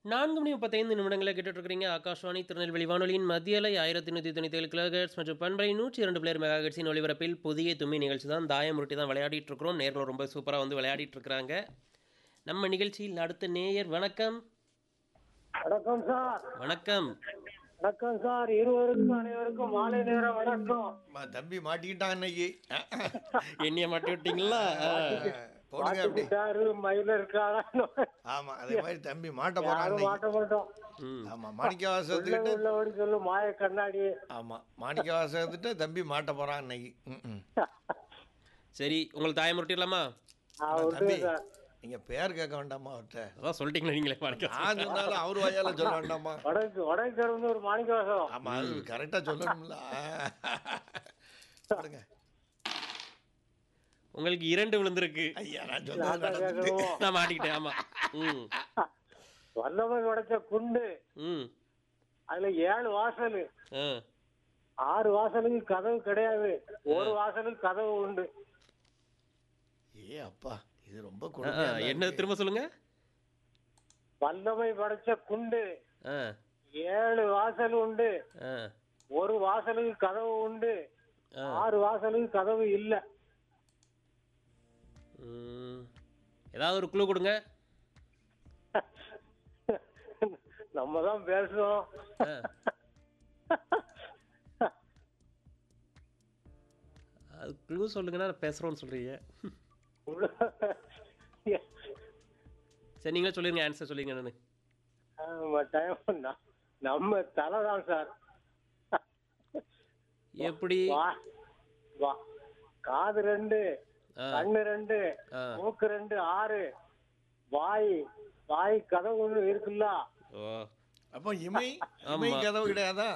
நான்கு மணி முப்பத்தைந்து நிமிடங்களை கேட்டுட்டு இருக்கிறீங்க ஆகாஷ்வாணி திருநெல்வேலி வானொலியின் மத்திய அலை ஆயிரத்தி நூற்றி தொண்ணூற்றி ஏழு கிலோஹெட்ஸ் மற்றும் பண்பலை நூற்றி இரண்டு பிளேயர் மெகாஹெட்ஸின் ஒளிபரப்பில் புதிய தும்மி நிகழ்ச்சி தான் தாயம் உருட்டி தான் விளையாடிட்டு இருக்கிறோம் நேர்களும் ரொம்ப சூப்பராக வந்து விளையாடிட்டு இருக்கிறாங்க நம்ம நிகழ்ச்சியில் அடுத்த நேயர் வணக்கம் வணக்கம் சார் வணக்கம் வணக்கம் சார் இருவருக்கும் அனைவருக்கும் மாலை நேரம் வணக்கம் மா- தம்பி மாட்டிக்கிட்டான் இன்னைக்கு என்னைய மாட்டி விட்டீங்களா ஆ. போடுங்க அப்படி சாரு மயில இருக்காரா ஆமா அதே மாதிரி தம்பி மாட்ட போறான் யாரும் இன்னைக்கு மாட்ட மாட்டோம் ம் ஆமா மாணிக்க உள்ள வாசகத்துக்கிட்ட உள்ளபடி சொல்லு மாய கண்ணாடி ஆமா மாணிக்க வாசகத்துக்கிட்ட தம்பி மாட்ட போறான் இன்னைக்கு ம், ம். சரி உங்களுக்கு தாயம் உருட்டிடலாமா ஆ, ஆமா, விட்டுருங்க தம்பி சார் நீங்க பேர் கேட்க வேண்டாமா அவர்கிட்ட அதான் சொல்லிட்டீங்களா நீங்களே பாருங்க நான் சொன்னாலும் அவர் வாயால சொல்ல வேண்டாமா வடக்கு வடக்கு இருந்து ஒரு மாணிக்க வாசகம் ஆமா அது கரெக்டா சொல்லணும்ல பாருங்க உங்களுக்கு இரண்டு விழுந்திருக்கு ஐயா நான் சொன்னது நான் தான் நடந்துட்டு கேட்கணும் நான் மாட்டிக்கிட்டேன் ஆமா ம் வல்லவன் உடைச்ச குண்டு ம் அதுல ஏழு வாசல் ஆ ஆறு வாசலுக்கு கதவு கிடையாது ஒரு வாசலுக்கு கதவு உண்டு ஏ அப்பா இது ரொம்ப ஆ, ஆ, கொடுமையா தான் என்ன இருக்கு. திரும்ப சொல்லுங்க வல்லமை படைச்ச குண்டு ஆ ஏழு வாசல் உண்டு ஆ ஒரு வாசலுக்கு கதவு உண்டு ஆ. ஆறு வாசலுக்கு கதவு இல்ல ம். ஏதாவது ஒரு குழு கொடுங்க நம்ம தான் பேசுறோம் ஆ. அது குழு சொல்லுங்கன்னா நான் பேசுறோம்னு சொல்றீங்க சரி நீங்களே சொல்லிருங்க ஆன்சர் சொல்லிருங்க நான் ஆமா, time ந- நம்ம தலை தான் சார் எப்படி வா- வா- காது ரெண்டு ஆ. கண்ணு ரெண்டு ஆ. மூக்கு ரெண்டு ஆறு வாய் வாய் கதவு ஒண்ணு இருக்குல்ல ஓ அப்போ இமை இமை ஆமா. கதவு கிடையாதா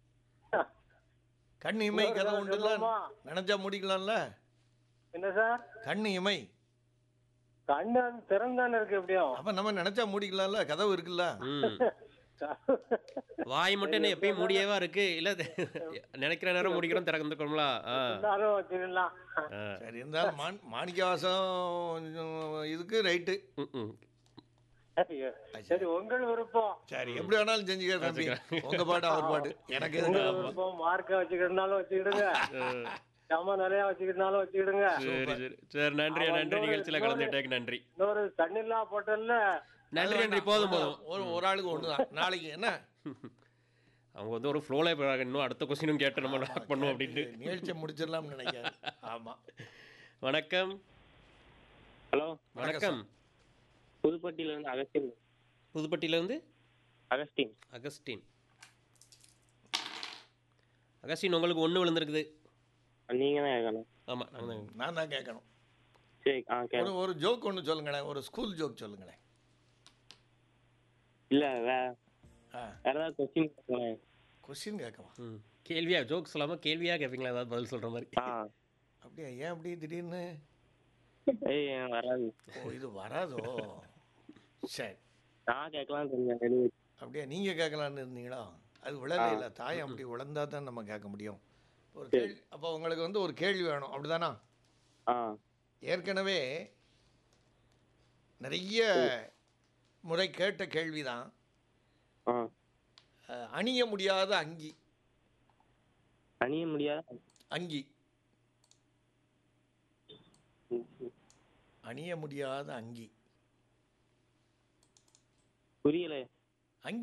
கண் இமை இன்னொரு கதவு தடவை உண்டுல்ல சொல்லுவோமா? நினைச்சா முடிக்கலாம்ல என்ன சார் கண் இமை கண்ணு திறந்தானே இருக்கு எப்படியும் அப்ப நம்ம நினைச்சா மூடிக்கலாம்ல கதவு இருக்குல்ல ம் வாய் மட்டும் என்ன எப்பயும் மூடியேவா இருக்கு இல்ல நினைக்கிற நேரம் முடிக்கிறோம் திறந்துக்கணும்ல ஆ இருந்தாலும் வச்சுக்கலாம் ஆ. சரி இருந்தாலும் மான் மாணிக்கவாசம் இதுக்கு ரைட்டு ம், ம். ஐயோ. சரி உங்கள் விருப்பம் சரி எப்படி வேணாலும் செஞ்சுக்க தம்பி உங்க பாட்டு அவர் பாட்டு எனக்கு எதுக்கு உங்கள் விருப்பம் மார்க்க வச்சுக்கிட்டனாலும் வச்சுக்கிடுங்க சம நிறைய வச்சுக்கிட்டனாலும் வச்சுக்கிடுங்க சரி சரி சரி நன்றி நன்றி நிகழ்ச்சியில கலந்துட்டேக்கு நன்றி இன்னொரு தண்ணில்லா போட்டல்ல நன்றி நன்றி போதும் போதும் ஒரு ஒரு ஆளுக்கு ஒண்ணுதான் நாளைக்கு என்ன அவங்க வந்து ஒரு ஃப்ளோல போயிடுறாங்க இன்னும் அடுத்த கொஸ்டினும் கேட்டு நம்ம லாக் பண்ணுவோம் அப்படின்ட்டு நிகழ்ச்சியை முடிச்சிடலாம்னு நினைக்கிறேன் ஆமா வணக்கம் ஹலோ வணக்கம் புதுப்பட்டியில இருந்து அகஸ்டின் புதுப்பட்டியில இருந்து அகஸ்டின் அகஸ்டின் அகஸ்டின் உங்களுக்கு ஒன்று விழுந்திருக்குது நீங்க தான் கேட்கணும் ஆமாம் நாங்கள் தான் நான் தான் கேட்கணும் சரி ஆ கே ஒரு ஒரு ஜோக் ஒன்று சொல்லுங்களேன் ஒரு ஸ்கூல் ஜோக் சொல்லுங்களேன் இல்ல வே ஆ வேற ஏதாவது கொஸ்டின் கேட்கணும் கொஸ்டின் கேட்கவா ம் கேள்வியா ஜோக் சொல்லாமல் கேள்வியாக கேட்பீங்களா ஏதாவது பதில் சொல்கிற மாதிரி ஆ அப்படியா ஏன் அப்படி திடீர்னு ஏய் எனக்கு வராது ஓ இது வராதோ சரி நான் கேட்கலாம்னு இருந்தேன் வெளியே அப்படியா நீங்க கேட்கலான்னு இருந்தீங்களா அது விழவே இல்லை தாய் அப்படி விழுந்தா தான் நம்ம கேட்க முடியும் ஒரு கேள்வி அப்போ உங்களுக்கு வந்து ஒரு கேள்வி வேணும் அப்படிதானா ஆ ஏற்கனவே நிறைய முறை கேட்ட கேள்விதான் ஆ அஹ், அணிய முடியாத அங்கி அணிய முடியாத அங்கி அணிய முடியாத அங்கி புரியல